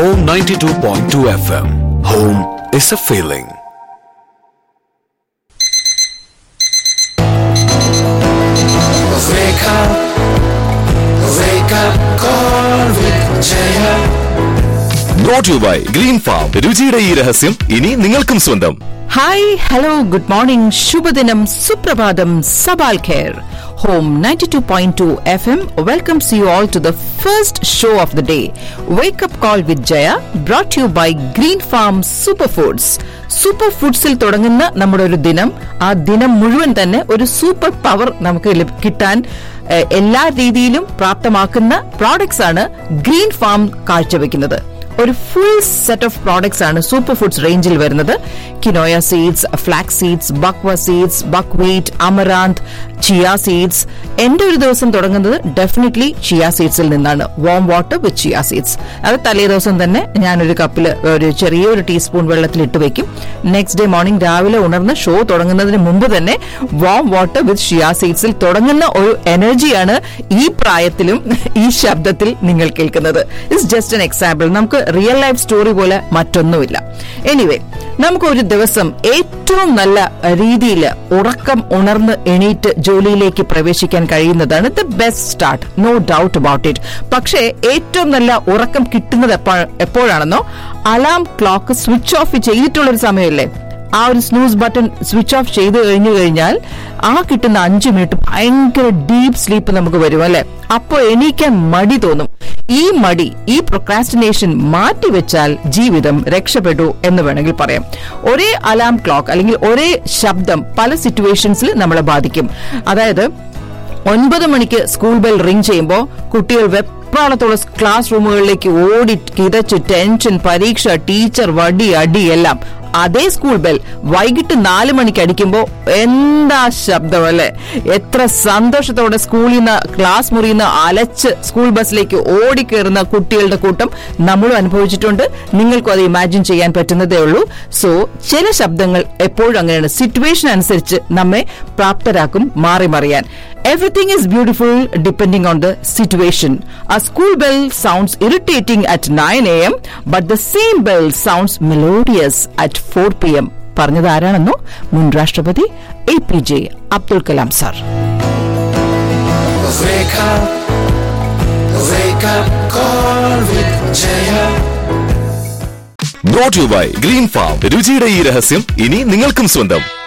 Home 92.2 FM. Home is a feeling. Wake up, wake up, call with Jaya. Brought you by green farm രുചിയുടെ ഈ രഹസ്യം ഇനി നിങ്ങൾക്കും സ്വന്തം ഹായ് ഹലോ ഗുഡ് മോർണിംഗ് ശുഭദിനം സുപ്രഭാതം സബാൽ ഖേർ home ninety two point two F M welcomes you all to the first show of the day wake up call with Jaya brought you by green farm super foods സൂപ്പർ ഫുഡ്സിൽ തുടങ്ങുന്ന നമ്മുടെ ഒരു ദിനം ആ ദിനം മുഴുവൻ തന്നെ ഒരു സൂപ്പർ പവർ നമുക്ക് ലഭി- കിട്ടാൻ ഏഹ്, എല്ലാ രീതിയിലും പ്രാപ്തമാക്കുന്ന പ്രോഡക്ട്സ് ആണ് ഗ്രീൻ ഫാം കാഴ്ചവെക്കുന്നത് ഒരു ഫുൾ സെറ്റ് ഓഫ് പ്രോഡക്ട്സ് ആണ് സൂപ്പർ ഫുഡ്സ് റേഞ്ചിൽ വരുന്നത് quinoa seeds flax seeds buckwheat seeds buckwheat amaranth chia seeds എന്റെ ഒരു ദിവസം തുടങ്ങുന്നത് ഡെഫിനറ്റ്ലി ചിയ സീഡ്സിൽ നിന്നാണ് warm water with chia seeds അത് തലേ ദിവസം തന്നെ ഞാനൊരു കപ്പിൽ ഒരു ചെറിയൊരു ടീസ്പൂൺ വെള്ളത്തിൽ ഇട്ട് വെക്കും നെക്സ്റ്റ് ഡേ മോർണിംഗ് രാവിലെ ഉണർന്ന് ഷോ തുടങ്ങുന്നതിന് മുമ്പ് തന്നെ വാം വാട്ടർ വിത്ത് ഷിയ സീഡ്സിൽ തുടങ്ങുന്ന ഒരു എനർജിയാണ് ഈ പ്രായത്തിലും ഈ ശബ്ദത്തിൽ നിങ്ങൾ കേൾക്കുന്നത് ഇറ്റ്സ് ജസ്റ്റ് എൻ എക്സാമ്പിൾ നമുക്ക് റിയൽ ലൈഫ് സ്റ്റോറി പോലെ മറ്റൊന്നുമില്ല എനിവേ നമുക്ക് ഒരു ദിവസം ഏറ്റവും നല്ല രീതിയിൽ ഉറക്കം ഉണർന്ന് എണീറ്റ് ജോലിയിലേക്ക് പ്രവേശിക്കാൻ കഴിയുന്നതാണ് the best start no doubt about it പക്ഷേ ഏറ്റവും നല്ല ഉറക്കം കിട്ടുന്നത് എപ്പോ- എപ്പോഴാണെന്നോ അലാം ക്ലോക്ക് സ്വിച്ച് ഓഫ് ചെയ്തിട്ടുള്ള ഒരു സമയമല്ലേ ആ ഒരു സ്നൂസ് ബട്ടൺ സ്വിച്ച് ഓഫ് ചെയ്ത് കഴിഞ്ഞു കഴിഞ്ഞാൽ ആ കിട്ടുന്ന അഞ്ചു മിനിറ്റ് ഭയങ്കര ഡീപ്പ് സ്ലീപ്പ് നമുക്ക് വരും അല്ലെ അപ്പൊ എണീക്കാൻ മടി തോന്നും ഈ മടി ഈ പ്രൊക്രാസ്റ്റിനേഷൻ മാറ്റിവെച്ചാൽ ജീവിതം രക്ഷപ്പെട്ടു എന്ന് വേണമെങ്കിൽ പറയാം ഒരേ അലാം ക്ലോക്ക് അല്ലെങ്കിൽ ഒരേ ശബ്ദം പല സിറ്റുവേഷൻസിൽ നമ്മളെ ബാധിക്കും അതായത് ഒൻപത് മണിക്ക് സ്കൂൾ ബെൽ റിംഗ് ചെയ്യുമ്പോൾ കുട്ടികൾ വെപ്രാളത്തോളം ക്ലാസ് റൂമുകളിലേക്ക് ഓടി കിതച്ച് ടെൻഷൻ പരീക്ഷ ടീച്ചർ വടി അടി എല്ലാം അതേ സ്കൂൾ ബെൽ വൈകിട്ട് നാല് മണിക്ക് അടിക്കുമ്പോൾ എന്താ ശബ്ദം അല്ലെ എത്ര സന്തോഷത്തോടെ സ്കൂളിൽ നിന്ന് ക്ലാസ് മുറിയിൽ നിന്ന് അലച്ച് സ്കൂൾ ബസ്സിലേക്ക് ഓടിക്കേറുന്ന കുട്ടികളുടെ കൂട്ടം നമ്മളും അനുഭവിച്ചിട്ടുണ്ട് നിങ്ങൾക്കും അത് ഇമാജിൻ ചെയ്യാൻ പറ്റുന്നതേ ഉള്ളൂ സോ ചില ശബ്ദങ്ങൾ എപ്പോഴും അങ്ങനെയാണ് സിറ്റുവേഷൻ അനുസരിച്ച് നമ്മെ പ്രാപ്തരാക്കും മാറി മറിയാൻ Everything is beautiful depending on the situation. A school bell sounds irritating at 9 a.m., but the same bell sounds melodious at 4 p.m. പറഞ്ഞത് ആരാണെന്നോ മുൻ രാഷ്ട്രപതി A P J Abdul Kalam sir Wake up, wake up, call with Jaya. Brought you by green farm രുചിയുടെ ഈ രഹസ്യം ഇനി നിങ്ങൾക്കും സ്വന്തം